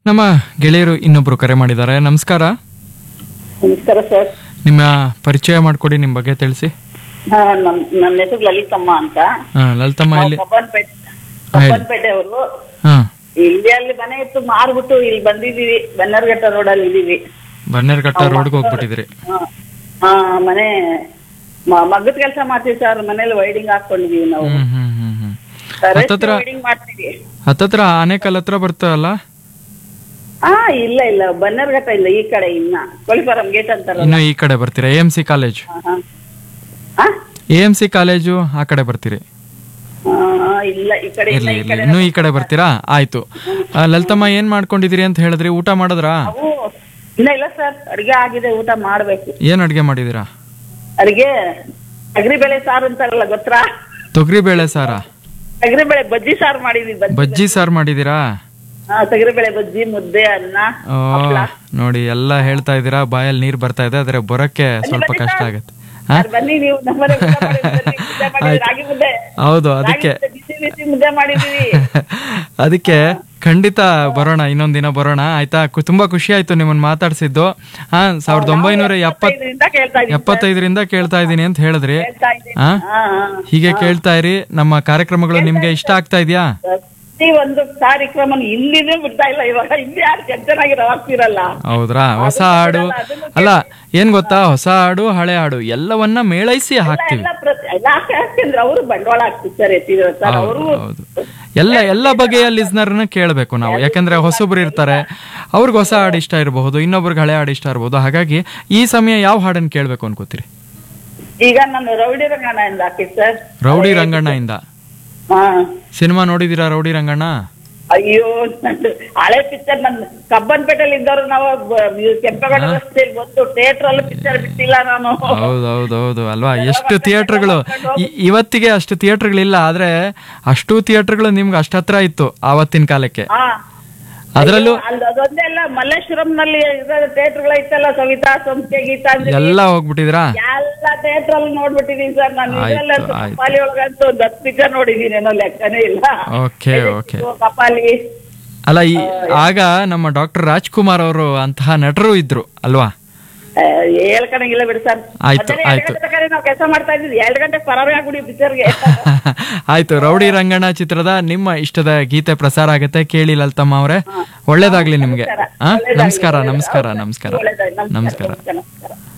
ನಮ್ಮ ಗೆಳೆಯರು ಇನ್ನೊಬ್ರು ಕರೆ ಮಾಡಿದ್ದಾರೆ ನಮಸ್ಕಾರ ನಮಸ್ಕಾರ ಸರ್ ನಿಮ್ಮ ಪರಿಚಯ ಮಾಡ್ಕೊಡಿ ನಿಮ್ಮ ಬಗ್ಗೆ ತಿಳಿಸಿ ಹಾ, ನಮ್- ನನ್ನ ಹೆಸರು ಲಲಿತಮ್ಮ ಅಂತ ಹಾ ಲಲಿತಮ್ಮ ಇಲ್ಲಿ ಕಬ್ಬನ್ಪೇಟೆ ಕಬ್ಬನ್ಪೇಟೆ ಅವರು ಹಾ ಇಲ್ಲಿ ಅಲ್ಲಿ ಮನೆ ಇತ್ತು ಮಾರ್ಬಿಟ್ಟು ಇಲ್ಲಿ ಬಂದಿದೀವಿ ಬನ್ನರ್ಘಟ್ಟ ರೋಡ್ ಅಲ್ಲಿ ಇದೀವಿ ಬನ್ನೇರ್ಘಟ್ಟ ರೋಡ್ಗೆ ಹೋಗ್ಬಿಟ್ಟಿದ್ರಿ ಹಾ. ಹಾ ಮನೆ ಮ- ಮಗ್ಗದ ಕೆಲಸ ಮಾಡ್ತೀವಿ ಸರ್ ಮನೇಲಿ ವೈಡಿಂಗ್ ಹಾಕೊಂಡಿದೀವಿ ನಾವು ಹ್ಮ್ ಹ್ಮ್ ಹ್ಮ್ ಹ್ಮ್ ಹತ್ತತ್ರ ವೈಡಿಂಗ್ ಮಾಡ್ತೀವಿ ಹತ್ತತ್ರ ಆನೆಕಲ್ ಹತ್ರ ಬರ್ತಲ್ಲ ಹಾ ಇಲ್ಲ ಇಲ್ಲ ಬನ್ನರ್ಘಟ್ಟ ಇಲ್ಲ ಈ ಕಡೆ ಇನ್ನ ಕೊಳಿಪರಂ ಗೇಟ್ ಅಂತಾರಲ್ಲ ಇನ್ನು ಈ ಕಡೆ ಬರ್ತೀರಾ ಎ ಎಂ ಸಿ ಕಾಲೇಜ್ ಹಾ, ಹಾ. ಹಾ? ಎ ಎಂ ಸಿ ಕಾಲೇಜು ಆ ಕಡೆ ಬರ್ತೀರಿ ಹಾ, ಇಲ್ಲ ಈ ಕಡೆ ಇಲ್ಲ ಇರ್ಲಿ ಈ ಇರ್ಲಿ ಕಡೆ ಇನ್ನೂ ಈ ಕಡೆ ಬರ್ತೀರಾ ಆಯ್ತು ಆ, ಲಲಿತಮ್ಮ ಏನ್ ಮಾಡ್ಕೊಂಡಿದ್ದೀರಿ ಅಂತ ಹೇಳಿದ್ರಿ ಊಟ ಮಾಡಿದ್ರಾ ನಾವು ಇಲ್ಲ ಇಲ್ಲ ಸರ್ ಅಡಿಗೆ ಆಗಿದೆ ಊಟ ಮಾಡ್ಬೇಕು ಏನ್ ಅಡ್ಗೆ ಮಾಡಿದೀರಾ ಅಡಿಗೆ ಬೇಳೆ ಸಾರು ಅಂತಾರಲ್ಲ ಗೊತ್ತಾ ತೊಗರಿಬೇಳೆ ಸಾರ ಬೇಳೆ ಬಜ್ಜಿ ಸಾರು ಮಾಡಿದ್ವಿ ಬಜ್ಜಿ ಬಜ್ಜಿ ಸಾರ್ ಮಾಡಿದೀರಾ ಹಾ ಬೇಳೆ ಬಜ್ಜಿ ಮುದ್ದೆ ಅನ್ನ ಓ ನೋಡಿ ಎಲ್ಲ ಹೇಳ್ತಾ ಇದ್ದೀರಾ ಬಾಯಲ್ಲಿ ನೀರ್ ಬರ್ತಾ ಇದೆ ಆದ್ರೆ ಬರಕ್ಕೆ ಸ್ವಲ್ಪ ಕಷ್ಟ ಆಗತ್ತೆ ಹಾ? ಸರ್, ಬನ್ನಿ ನೀವು ನಮ್ಮನೆ ಊಟ ಮಾಡಿ ಬನ್ನಿ, ಮುದ್ದೆ ಮಾಡಿದ್ವಿ, ರಾಗಿ ಮುದ್ದೆ ಹೌದು ರಾಗಿ ಅದಕ್ಕೆ ಮುದ್ದೆ, ಬಿಸಿ ಬಿಸಿ ಮುದ್ದೆ ಮಾಡಿದೀವಿ ಅದಕ್ಕೆ ಖಂಡಿತ ಬರೋಣ ಇನ್ನೊಂದ್ ದಿನ ಬರೋಣ ಆಯ್ತಾ ಕು- ತುಂಬಾ ಖುಷಿ ಆಯ್ತು ನಿಮ್ಮನ್ನ ಮಾತಾಡ್ಸಿದ್ದು ಹಾ ಸಾವಿರದ ಒಂಬೈನೂರ ಎಪ್ಪತ್ ಇದರಿಂದ ಕೇಳ್ತಾ ಇದೀವಿ ಎಪ್ಪತ್ತೈದರಿಂದ ಕೇಳ್ತಾ ಇದ್ದೀನಿ ಅಂತ ಹೇಳಿದ್ರಿ ಕೇಳ್ತಾ ಇದ್ದೀನಿ ಹಾ ಹಾ ಹಾ ಹೀಗೆ ಕೇಳ್ತಾ ಇರಿ ನಮ್ಮ ಕಾರ್ಯಕ್ರಮಗಳು ನಿಮ್ಗೆ ಇಷ್ಟ ಆಗ್ತಾ ಇದೆಯಾ ಪ್ರತಿ ಒಂದು ಕಾರ್ಯಕ್ರಮ ಇಲ್ಲಿನೂ ಬಿಡ್ತಾ ಇಲ್ಲ ಇವಾಗ ಇಲ್ಲಿ ಯಾರು ಚೆನ್ನಾಗಿ ರವಾಗ್ತಿರಲ್ಲ ಹೌದ್ರಾ ಹೊಸ ಹಾಡು ಅಲ್ಲ ಏನ್ ಗೊತ್ತಾ ಹೊಸ ಹಾಡು ಹಳೆ ಹಾಡು ಎಲ್ಲವನ್ನ ಮೇಳೈಸಿ ಹಾಕ್ತಿವಿ ಎಲ್ಲ ಪ್ರತಿ ಎಲ್ಲ ಯಾಕೆಂದ್ರೆ ಅವರು ಬಂಡವಾಳ ಹಾಕ್ತಿರ್ತಾರೆ ಎತ್ತಿದ್ರು ಸರ್ ಅವರು ಹೌದು ಎಲ್ಲ ಎಲ್ಲ ಬಗೆಯ ಲಿಸ್ನರ್ನ ಕೇಳಬೇಕು ನಾವು ಯಾಕಂದ್ರೆ ಹೊಸಬ್ರು ಇರ್ತಾರೆ ಅವ್ರಿಗೆ ಹೊಸ ಹಾಡು ಇಷ್ಟ ಇರಬಹುದು ಇನ್ನೊಬ್ರಿಗೆ ಹಳೆ ಹಾಡು ಇಷ್ಟ ಇರಬಹುದು ಹಾಗಾಗಿ ಈ ಸಮಯ ಯಾವ ಹಾಡನ್ನು ಕೇಳಬೇಕು ಅನ್ಕೋತೀರಿ ಈಗ ನಾನು ರೌಡಿ ರಂಗಣ್ಣ ಇಂದ ಹಾಕಿದ್ ಸರ್ ರೌಡಿ ರಂಗಣ್ಣ ಇಂದ ಹಾ ಸಿನಿಮಾ ನೋಡಿದೀರಾ ರೌಡಿ ರಂಗಣ್ಣ ಅಯ್ಯೋ ನಂದು ಹಳೆ ಪಿಕ್ಚರ್ ನನ್ ಕಬ್ಬನ್ಪೇಟೆಯಲ್ಲಿ ಇದ್ದವ್ರು ನಾವು ಬ- ಕೆಂಪೇಗೌಡ ರಸ್ತೆಯಲ್ಲಿ ಬಂದು ಥಿಯೇಟರ್ ಅಲ್ಲಿ ಪಿಕ್ಚರ್ ಬಿಟ್ಟಿಲ್ಲ ನಾನು ಹೌದು ಹೌದು ಹೌದು ಅಲ್ವಾ ಎಷ್ಟು ಥಿಯೇಟರ್ಗಳು ಇವತ್ತಿಗೆ ಅಷ್ಟು ಥಿಯೇಟರ್ಗಳಿಲ್ಲ ಆದ್ರೆ ಅಷ್ಟು ಥಿಯೇಟರ್ಗಳು ನಿಮ್ಗೆ ಅಷ್ಟ ಹತ್ರ ಇತ್ತು ಆವತ್ತಿನ ಕಾಲಕ್ಕೆ ಹಾ ಅದರಲ್ಲೂ ಅಲ್ಲಿ ಅದೊಂದೇ ಅಲ್ಲ ಮಲ್ಲೇಶ್ವರಂನಲ್ಲಿ ಥಿಯೇಟರ್ಗಳು ಇತ್ತಲ್ಲ ಸವಿತಾ ಸಂಸ್ಥೆ ಗೀತಾಂಜಲಿ ಎಲ್ಲ ಹೋಗ್ಬಿಟ್ಟಿದ್ರಾ ಎಲ್ಲ ಥಿಯೇಟರ್ ಅಲ್ಲಿ ನೋಡ್ಬಿಟ್ಟಿದೀನಿ ಸರ್ ನಾನು ಆಯ್ತು, ಇದ್ರಲ್ಲಂತೂ ಆಯ್ತು. ಕಪಾಲಿ ಒಳಗಂತೂ ಒಂದು ಹತ್ತು ಪಿಕ್ಚರ್ ನೋಡಿದೀನಿ ಏನೋ ಲೆಕ್ಕನೇ ಇಲ್ಲ ಓಕೆ ಓಕೆ ಇದು ಕಪಾಲಿ ಅಲ್ಲ ಈ ಆಗ ನಮ್ಮ ಡಾಕ್ಟರ್ ರಾಜ್ಕುಮಾರ್ ಅವರು ಅಂತಹ ನಟರು ಇದ್ರು ಅಲ್ವಾ ಆ, ಹೇಳ್ಕೊಳಂಗಿಲ್ಲ ಬಿಡಿ ಸರ್ ಆಯ್ತು, ಮಧ್ಯಾಹ್ನ ಆಯ್ತು. ಎರಡು ಗಂಟೆ ತನಕ ನಾವು ಕೆಲಸ ಮಾಡ್ತಾ ಇದ್ವಿ ಎರಡು ಗಂಟೆ ಪರಾರಿ ಆಗ್ಬಿಡಿ ಪಿಕ್ಚರ್ಗೆ ಆಯ್ತು ರೌಡಿ ರಂಗಣ್ಣ ಚಿತ್ರದ ನಿಮ್ಮ ಇಷ್ಟದ ಗೀತೆ ಪ್ರಸಾರ ಆಗುತ್ತೆ ಕೇಳಿ ಲಲಿತಮ್ಮ ಅವರೇ ಒಳ್ಳೇದಾಗ್ಲಿ ನಿಮ್ಗೆ ಹಾ ನಮಸ್ಕಾರ ನಮಸ್ಕಾರ ನಮಸ್ಕಾರ ಒಳ್ಳೆದಾಯ್ತು. ನಮಸ್ಕಾರ ನಮಸ್ಕಾರ